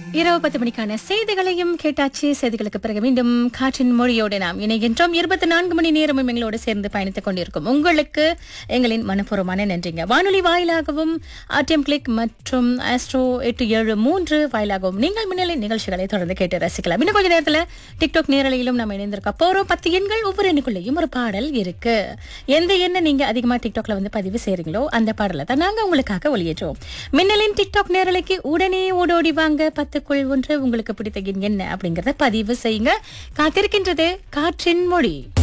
இரவு பத்து மணிக்கான செய்திகளையும் கேட்டாச்சு செய்திகளுக்கு பிறகு மீண்டும் காற்றின் மொழியோடு நாம் இணைகின்றோம் இருபத்தி நான்கு மணி நேரமும் எங்களோடு சேர்ந்து பயணித்துக் கொண்டிருக்கும் உங்களுக்கு எங்களின் மனப்பூர்வமான நன்றிங்க வானொலி வாயிலாகவும் ஆர்டிஎம் கிளிக் மற்றும் ஆஸ்ட்ரோ எட்டு ஏழு மூன்று வாயிலாகவும் நீங்கள் முன்னிலை நிகழ்ச்சிகளை தொடர்ந்து கேட்டு ரசிக்கலாம் இன்னும் கொஞ்ச நேரத்தில் டிக்டாக் நேரலையிலும் நம்ம இணைந்திருக்க போறோம் பத்து எண்கள் ஒவ்வொரு எண்ணுக்குள்ளேயும் ஒரு பாடல் இருக்கு எந்த எண்ணை நீங்க அதிகமா டிக்டாக்ல வந்து பதிவு செய்றீங்களோ அந்த பாடலை தான் நாங்க உங்களுக்காக ஒளியேற்றுவோம் மின்னலின் டிக்டாக் நேரலைக்கு உடனே ஓடோடி வாங்க பத்துக்குள் ஒன்று உங்களுக்கு பிடித்த எண் என்ன அப்படிங்கறத பதிவு செய்யுங்க காத்திருக்கின்றது காற்றின் மொழி